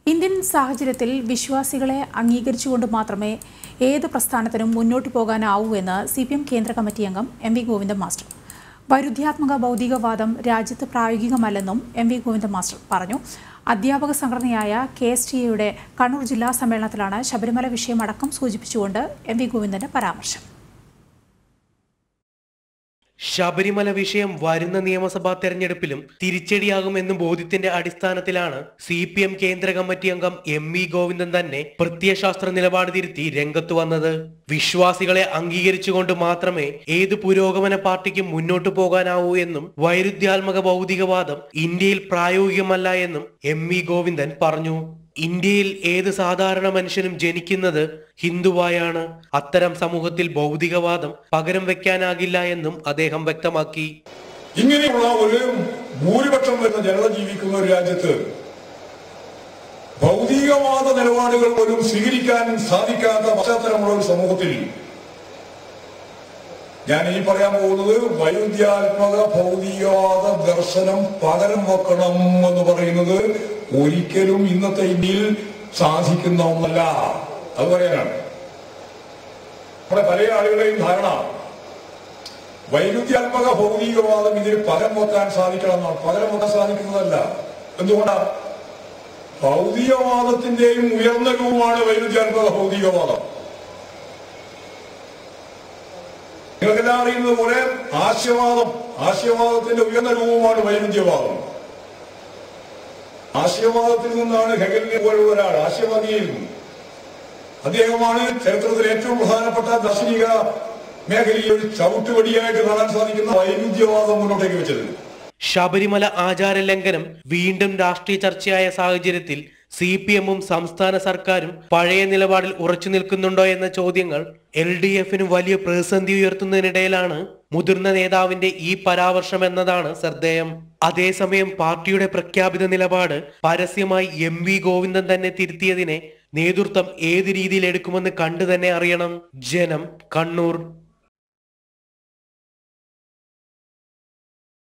Indian സാഹചര്യത്തിൽ വിശ്വാസികളെ അംഗീകരിച്ചുകൊണ്ട് മാത്രമേ ഏത് പ്രസ്ഥാനത്തിനും മുന്നോട്ട് പോകാനാവൂ എന്ന് സി പി എം കേന്ദ്ര കമ്മിറ്റി അംഗം എം വി ഗോവിന്ദൻ മാസ്റ്റർ വൈരുദ്ധ്യാത്മക ഭൗതികവാദം രാജ്യത്ത് പ്രായോഗികമല്ലെന്നും എം വി ഗോവിന്ദൻ മാസ്റ്റർ പറഞ്ഞു അധ്യാപക സംഘടനയായ കെ എസ് ടി എയുടെ കണ്ണൂർ ജില്ലാ സമ്മേളനത്തിലാണ് ശബരിമല വിഷയം അടക്കം സൂചിപ്പിച്ചുകൊണ്ട് എം വി ഗോവിന്ദന്റെ പരാമർശം ശബരിമല വിഷയം വരുന്ന നിയമസഭാ തെരഞ്ഞെടുപ്പിലും തിരിച്ചടിയാകുമെന്ന ബോധ്യത്തിന്റെ അടിസ്ഥാനത്തിലാണ് സി പി എം കേന്ദ്ര കമ്മിറ്റി അംഗം എം വി ഗോവിന്ദൻ തന്നെ പ്രത്യയശാസ്ത്ര നിലപാട് തിരുത്തി രംഗത്ത് വന്നത് വിശ്വാസികളെ അംഗീകരിച്ചുകൊണ്ട് മാത്രമേ ഏത് പുരോഗമന പാർട്ടിക്കും മുന്നോട്ടു പോകാനാവൂ എന്നും വൈരുദ്ധ്യാത്മക ഭൗതികവാദം ഇന്ത്യയിൽ പ്രായോഗികമല്ല എന്നും എം വി ഗോവിന്ദൻ പറഞ്ഞു ഇന്ത്യയിൽ ഏത് സാധാരണ മനുഷ്യനും ജനിക്കുന്നത് ഹിന്ദുവായാണ് അത്തരം സമൂഹത്തിൽ ഭൗതികവാദം പകരം വെക്കാനാകില്ല എന്നും അദ്ദേഹം വ്യക്തമാക്കി ഇങ്ങനെയുള്ള ഒരു ഭൂരിപക്ഷം വരുന്ന ജനത ജീവിക്കുന്ന ഒരു രാജ്യത്ത് ഭൗതികവാദ നിലപാടുകൾ പോലും സ്വീകരിക്കാൻ സാധിക്കാത്ത പശ്ചാത്തലമുള്ള ഒരു സമൂഹത്തിൽ ഞാൻ ഈ പറയാൻ പോകുന്നത് വൈരുദ്ധ്യാത്മക ഭൗതികവാദ ദർശനം പകരം വെക്കണം എന്ന് പറയുന്നത് ഒരിക്കലും ഇന്നത്തെ ഇന്ത്യയിൽ സാധിക്കുന്ന ഒന്നല്ല അത് പറയാനാണ് നമ്മുടെ പല ആളുകളുടെയും ധാരണ വൈരുദ്ധ്യാത്മക ഭൗതികവാദം ഇതിന് പകരം വെക്കാൻ സാധിക്കണമെന്നാണ് പകരം വെക്കാൻ സാധിക്കുന്നതല്ല എന്തുകൊണ്ടാണ് ഭൗതികവാദത്തിന്റെയും ഉയർന്ന രൂപമാണ് വൈരുദ്ധ്യാത്മക ഭൗതികവാദം നിങ്ങൾക്കെല്ലാം അറിയുന്നത് പോലെ ആശയവാദം ആശയവാദത്തിന്റെ ഉയർന്ന രൂപമാണ് വൈരുദ്ധ്യവാദം ആശയവാദത്തിൽ നിന്നാണ് ഹെഗലിനെ പോലുള്ള ഒരാൾ ആശയവാദിയായിരുന്നു അദ്ദേഹമാണ് ചരിത്രത്തിൽ ഏറ്റവും പ്രധാനപ്പെട്ട ദർശനിക മേഖലയിൽ ഒരു ചവിട്ടുപടിയായിട്ട് കാണാൻ സാധിക്കുന്ന വൈരുദ്ധ്യവാദം മുന്നോട്ടേക്ക് വെച്ചത് ശബരിമല ആചാര ലംഘനം വീണ്ടും രാഷ്ട്രീയ ചർച്ചയായ സാഹചര്യത്തിൽ സി പി എമ്മും സംസ്ഥാന സർക്കാരും പഴയ നിലപാടിൽ ഉറച്ചു നിൽക്കുന്നുണ്ടോ എന്ന ചോദ്യങ്ങൾ എൽ ഡി എഫിന് വലിയ പ്രതിസന്ധി ഉയർത്തുന്നതിനിടയിലാണ് മുതിർന്ന നേതാവിന്റെ ഈ പരാമർശം എന്നതാണ് ശ്രദ്ധേയം അതേസമയം പാർട്ടിയുടെ പ്രഖ്യാപിത നിലപാട് പരസ്യമായി എം വി ഗോവിന്ദൻ തന്നെ തിരുത്തിയതിനെ നേതൃത്വം ഏത് രീതിയിൽ എടുക്കുമെന്ന് കണ്ടു തന്നെ അറിയണം ജനം കണ്ണൂർ